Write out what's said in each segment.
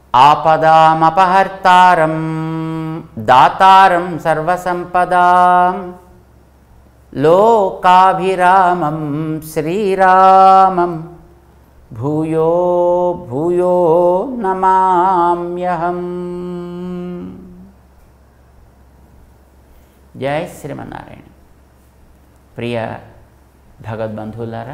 ఆపదామపహర్తారం దాతారం సర్వసంపదాం లోకాభిరామం శ్రీరామం భూయో భూయో నమామ్యహం జై శ్రీమన్నారాయణ ప్రియ భగవద్బంధువులారా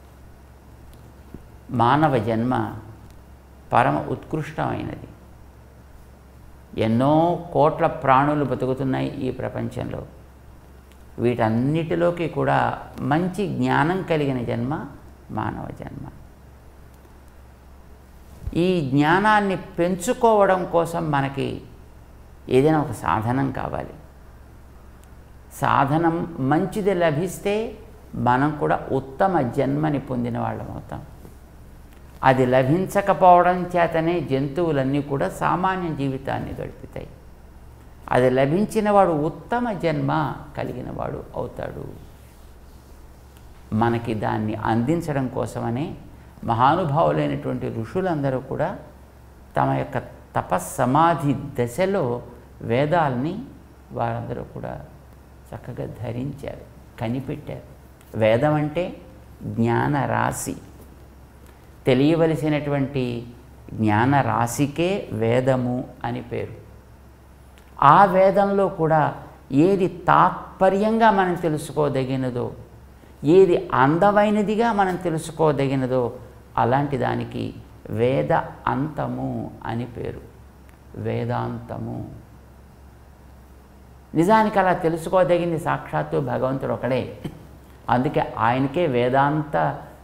మానవ జన్మ పరమ ఉత్కృష్టమైనది ఎన్నో కోట్ల ప్రాణులు బతుకుతున్నాయి ఈ ప్రపంచంలో వీటన్నిటిలోకి కూడా మంచి జ్ఞానం కలిగిన జన్మ మానవ జన్మ ఈ జ్ఞానాన్ని పెంచుకోవడం కోసం మనకి ఏదైనా ఒక సాధనం కావాలి సాధనం మంచిది లభిస్తే మనం కూడా ఉత్తమ జన్మని పొందిన వాళ్ళం అవుతాం అది లభించకపోవడం చేతనే జంతువులన్నీ కూడా సామాన్య జీవితాన్ని గడుపుతాయి అది లభించిన వాడు ఉత్తమ జన్మ కలిగిన వాడు అవుతాడు మనకి దాన్ని అందించడం కోసమనే మహానుభావులైనటువంటి ఋషులందరూ కూడా తమ యొక్క తపస్సమాధి దశలో వేదాల్ని వారందరూ కూడా చక్కగా ధరించారు కనిపెట్టారు వేదం అంటే జ్ఞాన రాశి తెలియవలసినటువంటి జ్ఞాన రాశికే వేదము అని పేరు ఆ వేదంలో కూడా ఏది తాత్పర్యంగా మనం తెలుసుకోదగినదో ఏది అందమైనదిగా మనం తెలుసుకోదగినదో అలాంటి దానికి వేద అంతము అని పేరు వేదాంతము నిజానికి అలా తెలుసుకోదగింది సాక్షాత్తు భగవంతుడు ఒకడే అందుకే ఆయనకే వేదాంత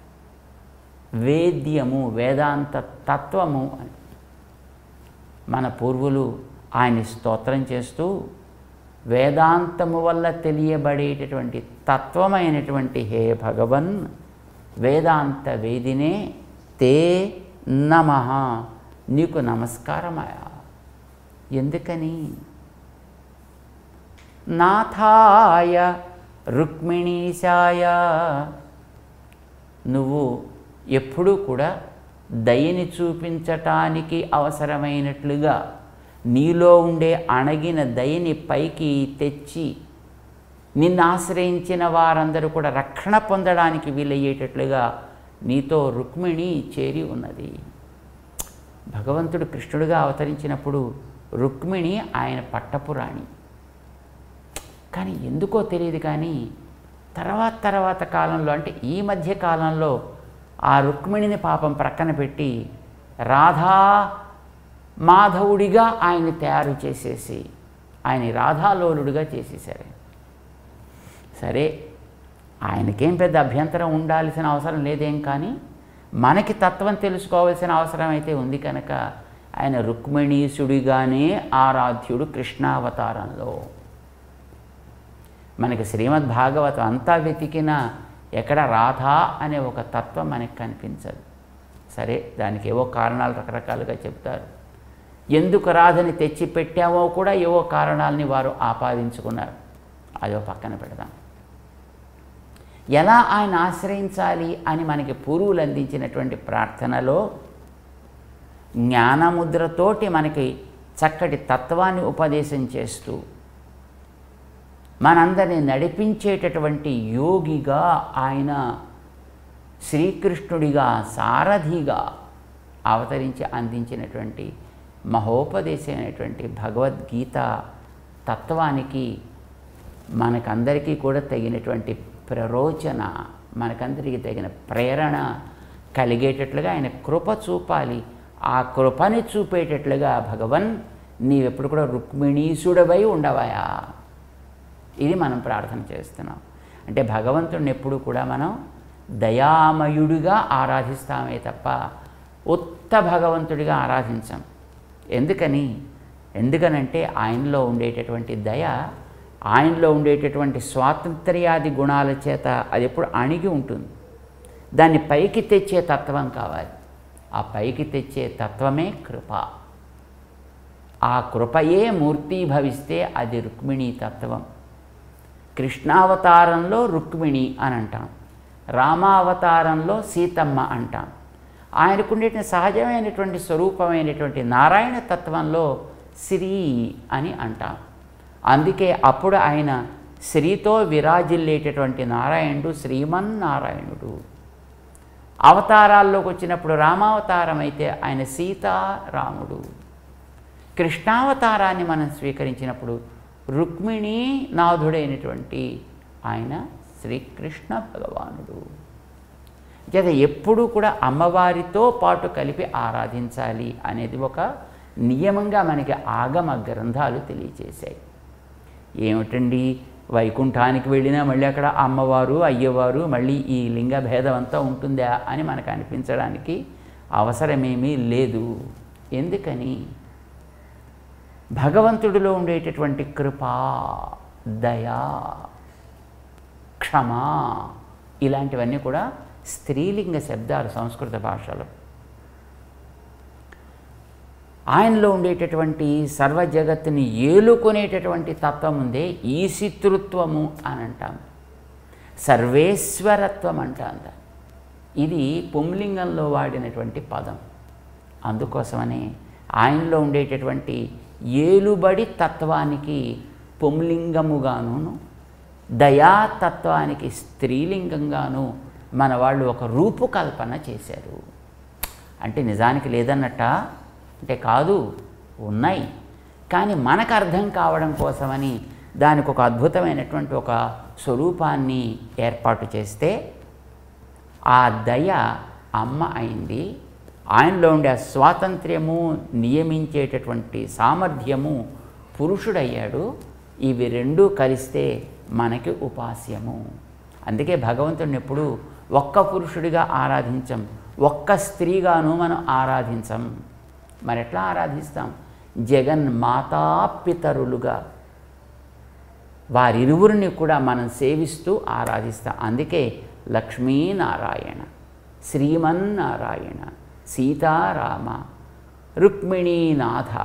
వేద్యము వేదాంత తత్వము అని మన పూర్వులు ఆయన్ని స్తోత్రం చేస్తూ వేదాంతము వల్ల తెలియబడేటటువంటి తత్వమైనటువంటి హే భగవన్ వేదాంత వేదినే తే నమ నీకు నమస్కారమయా ఎందుకని నాథాయ రుక్మిణీశాయ నువ్వు ఎప్పుడూ కూడా దయని చూపించటానికి అవసరమైనట్లుగా నీలో ఉండే అణగిన దయని పైకి తెచ్చి నిన్ను ఆశ్రయించిన వారందరూ కూడా రక్షణ పొందడానికి వీలయ్యేటట్లుగా నీతో రుక్మిణి చేరి ఉన్నది భగవంతుడు కృష్ణుడిగా అవతరించినప్పుడు రుక్మిణి ఆయన పట్టపురాణి కానీ ఎందుకో తెలియదు కానీ తర్వాత తర్వాత కాలంలో అంటే ఈ మధ్య కాలంలో ఆ రుక్మిణిని పాపం ప్రక్కన పెట్టి రాధా మాధవుడిగా ఆయన్ని తయారు చేసేసి ఆయన రాధాలోలుడిగా చేసేసారు సరే ఆయనకేం పెద్ద అభ్యంతరం ఉండాల్సిన అవసరం లేదేం కానీ మనకి తత్వం తెలుసుకోవాల్సిన అవసరం అయితే ఉంది కనుక ఆయన రుక్మిణీసుడిగానే ఆరాధ్యుడు కృష్ణావతారంలో మనకి శ్రీమద్ భాగవతం అంతా వెతికినా ఎక్కడ రాధా అనే ఒక తత్వం మనకి కనిపించదు సరే దానికి ఏవో కారణాలు రకరకాలుగా చెప్తారు ఎందుకు రాధని తెచ్చి పెట్టామో కూడా ఏవో కారణాలని వారు ఆపాదించుకున్నారు అదో పక్కన పెడదాం ఎలా ఆయన ఆశ్రయించాలి అని మనకి పూర్వులు అందించినటువంటి ప్రార్థనలో జ్ఞానముద్రతోటి మనకి చక్కటి తత్వాన్ని ఉపదేశం చేస్తూ మనందరినీ నడిపించేటటువంటి యోగిగా ఆయన శ్రీకృష్ణుడిగా సారథిగా అవతరించి అందించినటువంటి మహోపదేశమైనటువంటి భగవద్గీత తత్వానికి మనకందరికీ కూడా తగినటువంటి ప్రరోచన మనకందరికీ తగిన ప్రేరణ కలిగేటట్లుగా ఆయన కృప చూపాలి ఆ కృపని చూపేటట్లుగా భగవన్ నీవెప్పుడు కూడా రుక్మిణీసుడవై ఉండవయా ఇది మనం ప్రార్థన చేస్తున్నాం అంటే భగవంతుడిని ఎప్పుడు కూడా మనం దయామయుడిగా ఆరాధిస్తామే తప్ప ఉత్త భగవంతుడిగా ఆరాధించాం ఎందుకని ఎందుకనంటే ఆయనలో ఉండేటటువంటి దయ ఆయనలో ఉండేటటువంటి స్వాతంత్ర్యాది గుణాల చేత అది ఎప్పుడు అణిగి ఉంటుంది దాన్ని పైకి తెచ్చే తత్వం కావాలి ఆ పైకి తెచ్చే తత్వమే కృప ఆ కృపయే మూర్తీభవిస్తే అది రుక్మిణీ తత్వం కృష్ణావతారంలో రుక్మిణి అని అంటాం రామావతారంలో సీతమ్మ అంటాం ఆయనకుండేటువంటి సహజమైనటువంటి స్వరూపమైనటువంటి నారాయణ తత్వంలో శ్రీ అని అంటాం అందుకే అప్పుడు ఆయన శ్రీతో విరాజిల్లేటటువంటి నారాయణుడు శ్రీమన్నారాయణుడు అవతారాల్లోకి వచ్చినప్పుడు రామావతారం అయితే ఆయన సీతారాముడు కృష్ణావతారాన్ని మనం స్వీకరించినప్పుడు రుక్మిణీ నాథుడైనటువంటి ఆయన శ్రీకృష్ణ భగవానుడు చేత ఎప్పుడూ కూడా అమ్మవారితో పాటు కలిపి ఆరాధించాలి అనేది ఒక నియమంగా మనకి ఆగమ గ్రంథాలు తెలియచేశాయి ఏమిటండి వైకుంఠానికి వెళ్ళినా మళ్ళీ అక్కడ అమ్మవారు అయ్యవారు మళ్ళీ ఈ లింగ భేదం అంతా ఉంటుందా అని మనకు అనిపించడానికి అవసరమేమీ లేదు ఎందుకని భగవంతుడిలో ఉండేటటువంటి కృపా దయా క్షమ ఇలాంటివన్నీ కూడా స్త్రీలింగ శబ్దాలు సంస్కృత భాషలో ఆయనలో ఉండేటటువంటి సర్వ జగత్తుని ఏలుకొనేటటువంటి తత్వం ఉందే ఈశితృత్వము అని అంటాం సర్వేశ్వరత్వం అంటాం దాన్ని. ఇది పుంలింగంలో వాడినటువంటి పదం అందుకోసమని ఆయనలో ఉండేటటువంటి ఏలుబడి తత్వానికి పుంలింగముగాను దయాతత్వానికి స్త్రీలింగంగాను మన వాళ్ళు ఒక రూపుకల్పన చేశారు అంటే నిజానికి లేదన్నట్ట అంటే కాదు ఉన్నాయి కానీ మనకు అర్థం కావడం కోసమని దానికి ఒక అద్భుతమైనటువంటి ఒక స్వరూపాన్ని ఏర్పాటు చేస్తే ఆ దయ అమ్మ అయింది ఆయనలో ఉండే ఆ స్వాతంత్ర్యము నియమించేటటువంటి సామర్థ్యము పురుషుడయ్యాడు ఇవి రెండూ కలిస్తే మనకి ఉపాస్యము అందుకే భగవంతుడిని ఎప్పుడు ఒక్క పురుషుడిగా ఆరాధించం ఒక్క స్త్రీగాను మనం ఆరాధించం మరి ఎట్లా ఆరాధిస్తాం జగన్ మాతాపితరులుగా వారిరువురిని కూడా మనం సేవిస్తూ ఆరాధిస్తాం అందుకే లక్ష్మీనారాయణ శ్రీమన్నారాయణ సీతారామ రుక్మిణీనాథ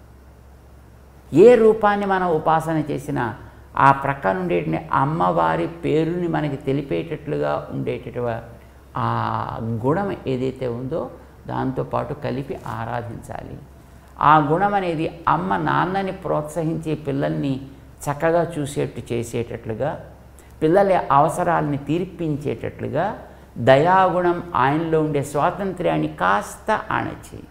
ఏ రూపాన్ని మనం ఉపాసన చేసినా ఆ ప్రక్క నుండి అమ్మవారి పేరుని మనకి తెలిపేటట్లుగా ఉండేటటు ఆ గుణం ఏదైతే ఉందో దాంతోపాటు కలిపి ఆరాధించాలి ఆ గుణం అనేది అమ్మ నాన్నని ప్రోత్సహించే పిల్లల్ని చక్కగా చూసేట్టు చేసేటట్లుగా పిల్లల అవసరాలని తీర్పించేటట్లుగా దయాగుణం ఆయనలో ఉండే స్వాతంత్ర్యాన్ని కాస్త అణచి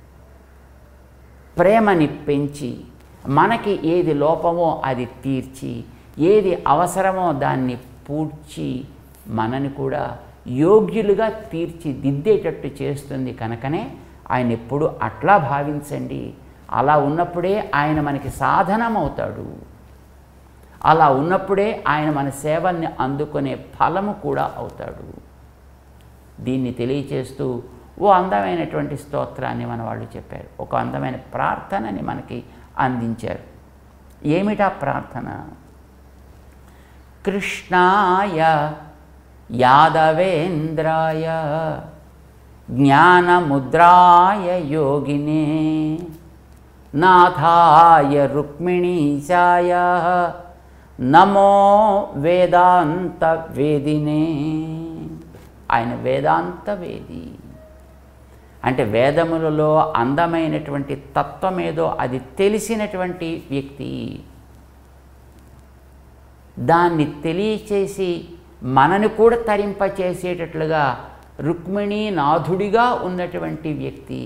ప్రేమని పెంచి మనకి ఏది లోపమో అది తీర్చి ఏది అవసరమో దాన్ని పూడ్చి మనని కూడా యోగ్యులుగా తీర్చిదిద్దేటట్టు చేస్తుంది కనుకనే ఆయన ఎప్పుడు అట్లా భావించండి అలా ఉన్నప్పుడే ఆయన మనకి సాధనమవుతాడు అలా ఉన్నప్పుడే ఆయన మన సేవల్ని అందుకునే ఫలము కూడా అవుతాడు దీన్ని తెలియచేస్తూ ఓ అందమైనటువంటి స్తోత్రాన్ని మన వాళ్ళు చెప్పారు ఒక అందమైన ప్రార్థనని మనకి అందించారు ఏమిటా ప్రార్థన కృష్ణాయ యాదవేంద్రాయ జ్ఞానముద్రాయ యోగినే నాథాయ రుక్మిణీశాయ నమో వేదాంత వేదినే ఆయన వేదాంత వేది అంటే వేదములలో అందమైనటువంటి తత్వం ఏదో అది తెలిసినటువంటి వ్యక్తి దాన్ని తెలియచేసి మనని కూడా తరింపచేసేటట్లుగా రుక్మిణీ నాథుడిగా ఉన్నటువంటి వ్యక్తి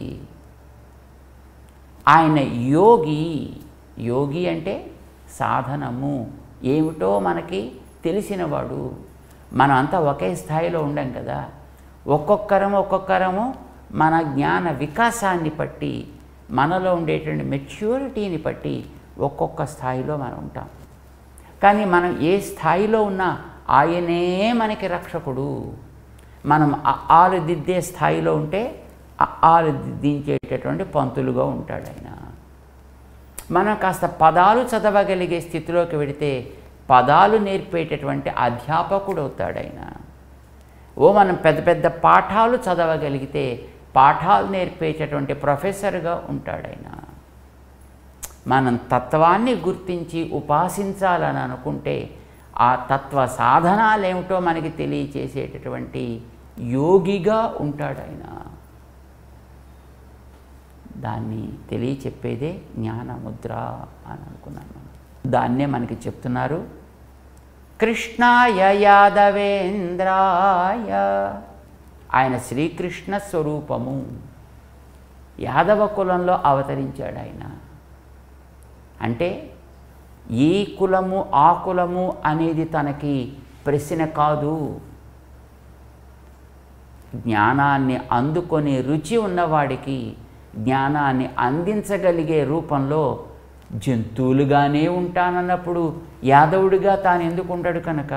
ఆయన యోగి యోగి అంటే సాధనము ఏమిటో మనకి తెలిసినవాడు మనం అంతా ఒకే స్థాయిలో ఉండం కదా ఒక్కొక్కరము ఒక్కొక్కరము మన జ్ఞాన వికాసాన్ని బట్టి మనలో ఉండేటువంటి మెచ్యూరిటీని బట్టి ఒక్కొక్క స్థాయిలో మనం ఉంటాం కానీ మనం ఏ స్థాయిలో ఉన్నా ఆయనే మనకి రక్షకుడు మనం ఆ- ఆలు దిద్దే స్థాయిలో ఉంటే ఆ ఆలు దిద్దించేటటువంటి పంతులుగా ఉంటాడు ఆయన మనం కాస్త పదాలు చదవగలిగే స్థితిలోకి వెడితే పదాలు నేర్పేటటువంటి అధ్యాపకుడు అవుతాడు ఆయన ఓ మనం పెద్ద పెద్ద పాఠాలు చదవగలిగితే పాఠాలు నేర్పేటటువంటి ప్రొఫెసర్గా ఉంటాడు ఆయన మనం తత్వాన్ని గుర్తించి ఉపాసించాలని అనుకుంటే ఆ తత్వ సాధనాలేమిటో మనకి తెలియచేసేటటువంటి యోగిగా ఉంటాడు ఆయన దాన్ని తెలియచెప్పేదే జ్ఞానముద్ర అని అనుకున్నాను మనం దాన్నే మనకి చెప్తున్నారు కృష్ణాయ యాదవేంద్రాయ ఆయన శ్రీకృష్ణ స్వరూపము యాదవ కులంలో అవతరించాడు ఆయన అంటే ఈ కులము ఆ కులము అనేది తనకి ప్రశ్న కాదు జ్ఞానాన్ని అందుకొని రుచి ఉన్నవాడికి జ్ఞానాన్ని అందించగలిగే రూపంలో జంతువులుగానే ఉంటానన్నప్పుడు యాదవుడిగా తాను ఎందుకు ఉంటాడు కనుక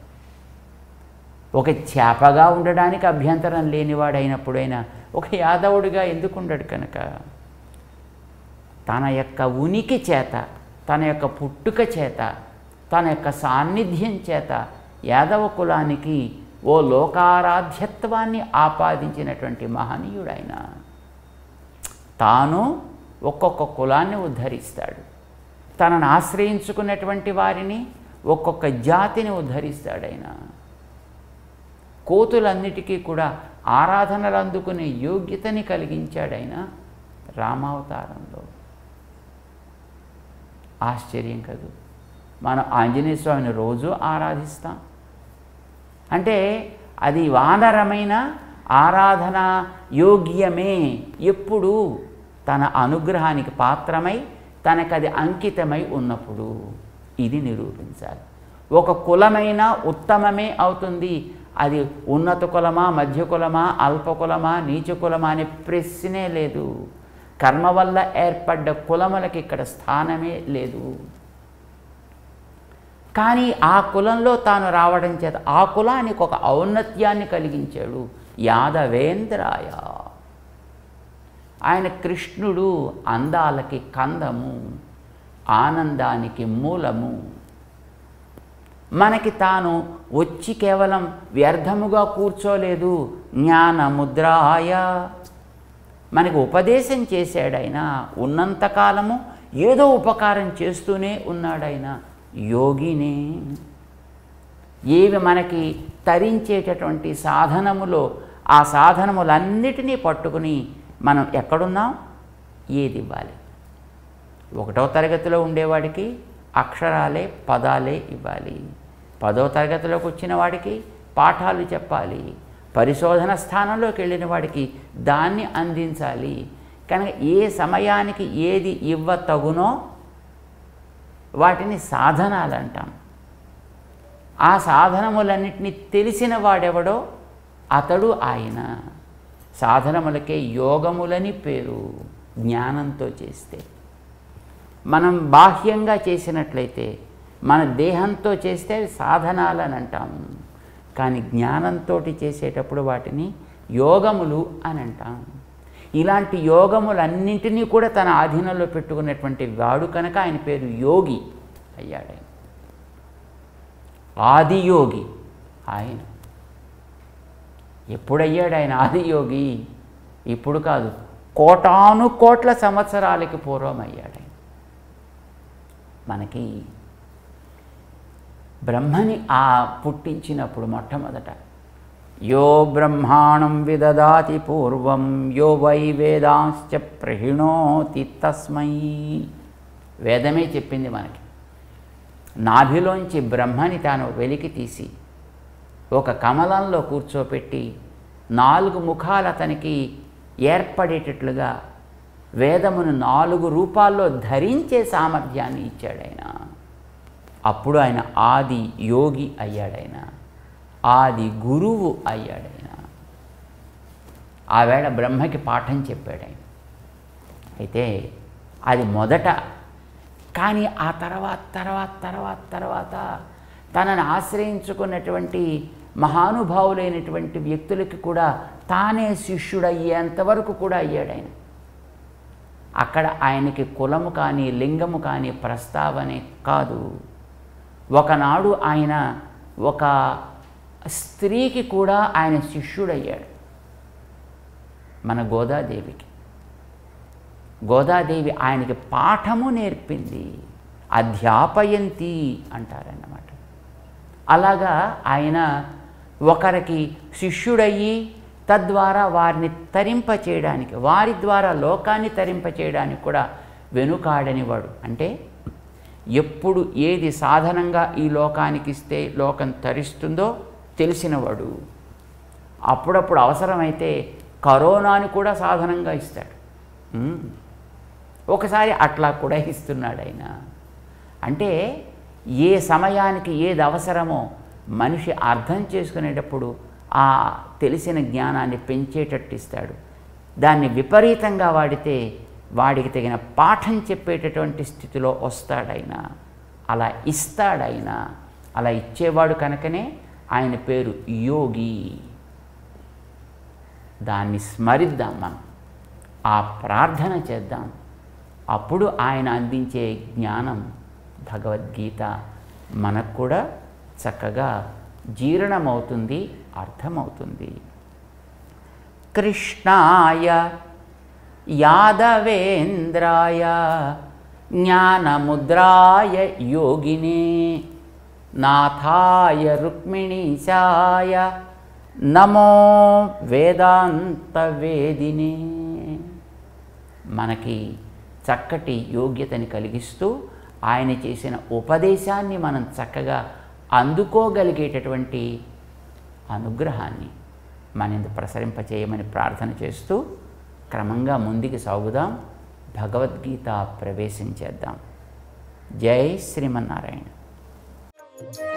ఒక చేపగా ఉండడానికి అభ్యంతరం లేనివాడైనప్పుడైనా ఒక యాదవుడిగా ఎందుకు ఉండడు కనుక తన యొక్క ఉనికి చేత తన యొక్క పుట్టుక చేత తన యొక్క సాన్నిధ్యం చేత యాదవ కులానికి ఓ లోకారాధ్యత్వాన్ని ఆపాదించినటువంటి మహనీయుడైన తాను ఒక్కొక్క కులాన్ని ఉద్ధరిస్తాడు తనను ఆశ్రయించుకున్నటువంటి వారిని ఒక్కొక్క జాతిని ఉద్ధరిస్తాడు ఆయన కోతులన్నిటికీ కూడా ఆరాధనలు అందుకునే యోగ్యతని కలిగించాడు ఆయన రామావతారంలో ఆశ్చర్యం కదూ మనం ఆంజనేయ స్వామిని రోజు ఆరాధిస్తాం అంటే అది వానరమైన ఆరాధన యోగ్యమే ఎప్పుడు తన అనుగ్రహానికి పాత్రమై తనకది అంకితమై ఉన్నప్పుడు ఇది నిరూపించాలి ఒక కులమైన ఉత్తమమే అవుతుంది అది ఉన్నత కులమా మధ్య కులమా అల్ప కులమా నీచ కులమా అనే ప్రశ్నే లేదు కర్మ వల్ల ఏర్పడ్డ కులములకి ఇక్కడ స్థానమే లేదు కానీ ఆ కులంలో తాను రావడం చేత ఆ కులానికి ఒక ఔన్నత్యాన్ని కలిగించాడు యాదవేంద్రాయ ఆయన కృష్ణుడు అందాలకి కందము ఆనందానికి మూలము మనకి తాను వచ్చి కేవలం వ్యర్థముగా కూర్చోలేదు జ్ఞానముద్రాయ మనకి ఉపదేశం చేశాడైన ఉన్నంతకాలము ఏదో ఉపకారం చేస్తూనే ఉన్నాడైన యోగినే ఏవి మనకి తరించేటటువంటి సాధనములో ఆ సాధనములన్నిటినీ పట్టుకుని మనం ఎక్కడున్నాం ఏది ఇవ్వాలి ఒకటో తరగతిలో ఉండేవాడికి అక్షరాలే పదాలే ఇవ్వాలి పదో తరగతిలోకి వచ్చిన వాడికి పాఠాలు చెప్పాలి పరిశోధన స్థానంలోకి వెళ్ళిన వాడికి దాన్ని అందించాలి కనుక ఏ సమయానికి ఏది ఇవ్వ తగునో వాటిని సాధనాలు అంటాం ఆ సాధనములన్నిటినీ తెలిసిన వాడెవడో అతడు ఆయన సాధనములకే యోగములని పేరు జ్ఞానంతో చేస్తే మనం బాహ్యంగా చేసినట్లయితే మన దేహంతో చేస్తే అవి సాధనాలని అంటాం కానీ జ్ఞానంతో చేసేటప్పుడు వాటిని యోగములు అని అంటాం ఇలాంటి యోగములన్నింటినీ కూడా తన ఆధీనంలో పెట్టుకున్నటువంటి వాడు కనుక ఆయన పేరు యోగి అయ్యాడు ఆయన ఆదియోగి ఆయన ఎప్పుడయ్యాడు ఆయన ఆదియోగి ఇప్పుడు కాదు కోటాను కోట్ల సంవత్సరాలకి పూర్వం అయ్యాడు ఆయన మనకి బ్రహ్మని ఆ పుట్టించినప్పుడు మొట్టమొదట యో బ్రహ్మాణం విదదాతి పూర్వం యో వై వేదాంశ్చ ప్రహిణోతి తస్మై వేదమే చెప్పింది మనకి నాభిలోంచి బ్రహ్మని తాను వెలికి తీసి ఒక కమలంలో కూర్చోపెట్టి నాలుగు ముఖాలు అతనికి ఏర్పడేటట్లుగా వేదమును నాలుగు రూపాల్లో ధరించే సామర్థ్యాన్ని ఇచ్చాడు ఆయన అప్పుడు ఆయన ఆది యోగి అయ్యాడైన ఆది గురువు అయ్యాడైన ఆవేళ బ్రహ్మకి పాఠం చెప్పాడు ఆయన అయితే అది మొదట కానీ ఆ తర్వాత తర్వాత తర్వాత తర్వాత తనను ఆశ్రయించుకున్నటువంటి మహానుభావులైనటువంటి వ్యక్తులకి కూడా తానే శిష్యుడయ్యేంత వరకు కూడా అయ్యాడు ఆయన అక్కడ ఆయనకి కులము కానీ లింగము కానీ ప్రస్తావనే కాదు ఒకనాడు ఆయన ఒక స్త్రీకి కూడా ఆయన శిష్యుడయ్యాడు మన గోదాదేవికి గోదాదేవి ఆయనకి పాఠము నేర్పింది అధ్యాపయంతి అంటారన్నమాట అలాగా ఆయన ఒకరికి శిష్యుడయ్యి తద్వారా వారిని తరింప చేయడానికి వారి ద్వారా లోకాన్ని తరింప చేయడానికి కూడా వెనుకాడని వాడు అంటే ఎప్పుడు ఏది సాధనంగా ఈ లోకానికి ఇస్తే లోకం తరిస్తుందో తెలిసినవాడు అప్పుడప్పుడు అవసరమైతే కరోనాను కూడా సాధనంగా ఇస్తాడు ఉమ్. ఒకసారి అట్లా కూడా ఇస్తున్నాడు ఆయన అంటే ఏ సమయానికి ఏది అవసరమో మనిషి అర్థం చేసుకునేటప్పుడు ఆ తెలిసిన జ్ఞానాన్ని పెంచేటట్టు ఇస్తాడు దాన్ని విపరీతంగా వాడితే వాడికి తగిన పాఠం చెప్పేటటువంటి స్థితిలో వస్తాడైనా అలా ఇస్తాడైనా అలా ఇచ్చేవాడు కనుకనే ఆయన పేరు యోగి దాన్ని స్మరిద్దాం మనం ఆ ప్రార్థన చేద్దాం అప్పుడు ఆయన అందించే జ్ఞానం భగవద్గీత మనకు కూడా చక్కగా జీర్ణమవుతుంది అర్థమవుతుంది కృష్ణాయ యాదవేంద్రాయ జ్ఞానముద్రాయ యోగినే నాథాయ రుక్మిణీశాయ నమో వేదాంత వేదినే మనకి చక్కటి యోగ్యతని కలిగిస్తూ ఆయన చేసిన ఉపదేశాన్ని మనం చక్కగా అందుకోగలిగేటటువంటి అనుగ్రహాన్ని మనందు ప్రసరింపచేయమని ప్రార్థన చేస్తూ క్రమంగా ముందుకు సాగుదాం భగవద్గీత ప్రవేశం చేద్దాం జై శ్రీమన్నారాయణ